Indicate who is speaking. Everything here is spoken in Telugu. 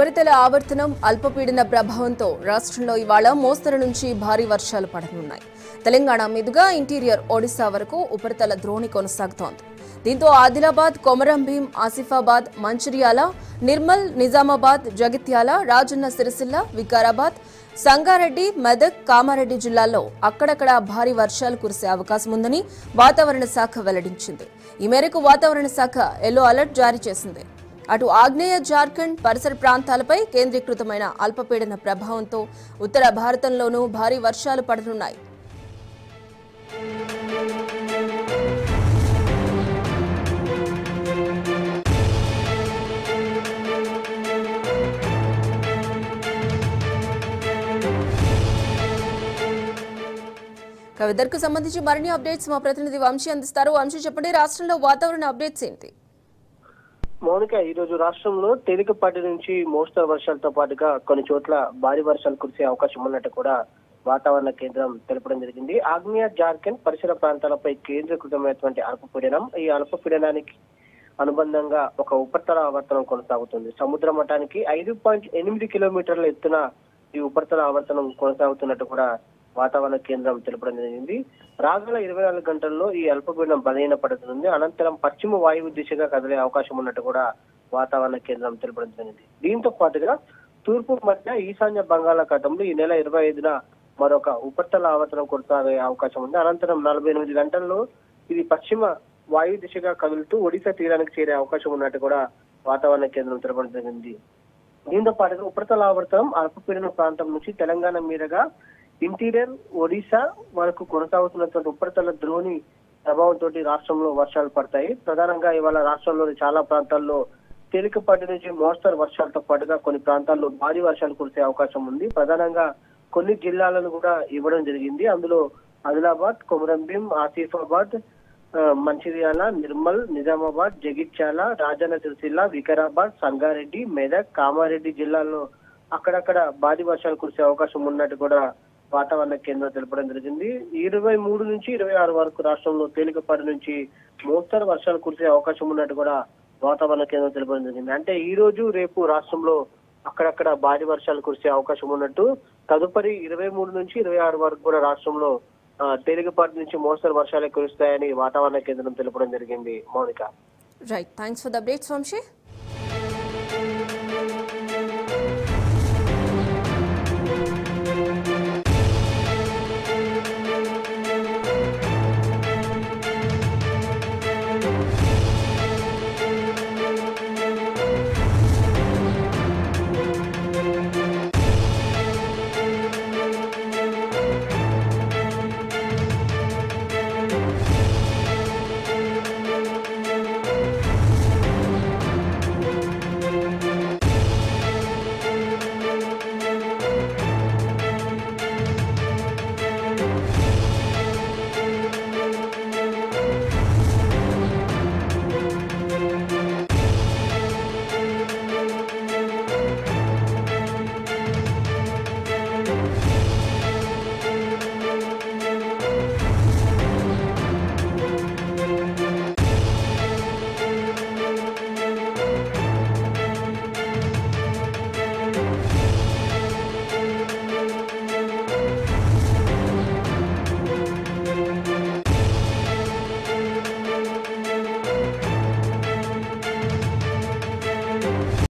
Speaker 1: ఉపరితల ఆవర్తనం అల్పపీడన ప్రభావంతో రాష్ట్రంలో ఇవాళ మోస్తరు నుంచి భారీ వర్షాలు పడనున్నాయి తెలంగాణ మీదుగా ఇంటీరియర్ ఒడిశా వరకు ఉపరితల ద్రోణి కొనసాగుతోంది దీంతో ఆదిలాబాద్ కొమరంభీం ఆసిఫాబాద్ మంచిర్యాల నిర్మల్ నిజామాబాద్ జగిత్యాల రాజన్న సిరిసిల్ల వికారాబాద్ సంగారెడ్డి మెదక్ కామారెడ్డి జిల్లాల్లో అక్కడక్కడ భారీ వర్షాలు కురిసే అవకాశం ఉందని వాతావరణ శాఖ వెల్లడించింది ఈ మేరకు వాతావరణ శాఖ ఎల్లో అలర్ట్ జారీ చేసింది అటు ఆగ్నేయ జార్ఖండ్ పరిసర ప్రాంతాలపై కేంద్రీకృతమైన అల్పపీడన ప్రభావంతో ఉత్తర భారతంలోనూ భారీ వర్షాలు పడనున్నాయి ఇక వెదర్కు సంబంధించి మరిన్ని అప్డేట్స్ మా ప్రతినిధి వంశీ అందిస్తారు వంశీ చెప్పండి రాష్ట్రంలో వాతావరణ అప్డేట్స్ ఏంటి
Speaker 2: మౌనిక ఈ రోజు రాష్ట్రంలో తేలికపాటి నుంచి మోస్తరు వర్షాలతో పాటుగా కొన్ని చోట్ల భారీ వర్షాలు కురిసే అవకాశం ఉన్నట్టు కూడా వాతావరణ కేంద్రం తెలపడం జరిగింది ఆగ్నేయ జార్ఖండ్ పరిసర ప్రాంతాలపై కేంద్రీకృతమైనటువంటి అల్పపీడనం ఈ అల్పపీడనానికి అనుబంధంగా ఒక ఉపరితల ఆవర్తనం కొనసాగుతుంది సముద్ర మట్టానికి ఐదు పాయింట్ ఎనిమిది కిలోమీటర్ల ఎత్తున ఈ ఉపరితల ఆవర్తనం కొనసాగుతున్నట్టు కూడా వాతావరణ కేంద్రం తెలపడం జరిగింది రాగల ఇరవై నాలుగు గంటల్లో ఈ అల్పపీడనం బలహీన పడుతుంది అనంతరం పశ్చిమ వాయువు దిశగా కదిలే అవకాశం ఉన్నట్టు కూడా వాతావరణ కేంద్రం తెలపడం జరిగింది దీంతో పాటుగా తూర్పు మధ్య ఈశాన్య బంగాళాఖాతంలో ఈ నెల ఇరవై ఐదున మరొక ఉపరితల ఆవర్తనం కొనసాగే అవకాశం ఉంది అనంతరం నలభై ఎనిమిది గంటల్లో ఇది పశ్చిమ వాయు దిశగా కదులుతూ ఒడిశా తీరానికి చేరే అవకాశం ఉన్నట్టు కూడా వాతావరణ కేంద్రం తెలపడం జరిగింది దీంతో పాటుగా ఉపరితల ఆవర్తనం అల్పపీడన ప్రాంతం నుంచి తెలంగాణ మీదుగా ఇంటీరియర్ ఒడిశా వరకు కొనసాగుతున్నటువంటి ఉపరితల ద్రోణి ప్రభావంతో రాష్ట్రంలో వర్షాలు పడతాయి ప్రధానంగా ఇవాళ రాష్ట్రంలోని చాలా ప్రాంతాల్లో తేలికపాటి నుంచి మోస్తరు వర్షాలతో పాటుగా కొన్ని ప్రాంతాల్లో భారీ వర్షాలు కురిసే అవకాశం ఉంది ప్రధానంగా కొన్ని జిల్లాలను కూడా ఇవ్వడం జరిగింది అందులో ఆదిలాబాద్ కొమరంభీం ఆసిఫాబాద్ ఆ, మంచిర్యాల నిర్మల్ నిజామాబాద్ జగిత్యాల రాజన్న సిరిసిల్ల వికారాబాద్ సంగారెడ్డి మెదక్ కామారెడ్డి జిల్లాల్లో అక్కడక్కడ భారీ వర్షాలు కురిసే అవకాశం ఉన్నట్టు కూడా వాతావరణ కేంద్రం తెలపడం జరిగింది ఇరవై మూడు నుంచి ఇరవై ఆరు వరకు రాష్ట్రంలో తేలికపాటి నుంచి మోస్తరు వర్షాలు కురిసే అవకాశం ఉన్నట్టు కూడా వాతావరణ కేంద్రం తెలపడం జరిగింది అంటే ఈ రోజు రేపు రాష్ట్రంలో అక్కడక్కడ భారీ వర్షాలు కురిసే అవకాశం ఉన్నట్టు తదుపరి ఇరవై మూడు నుంచి ఇరవై ఆరు వరకు కూడా రాష్ట్రంలో ఆ, తేలికపాటి నుంచి మోస్తరు వర్షాలు కురుస్తాయని వాతావరణ కేంద్రం తెలపడం జరిగింది Mounika
Speaker 1: right thanks for the updates Vamsi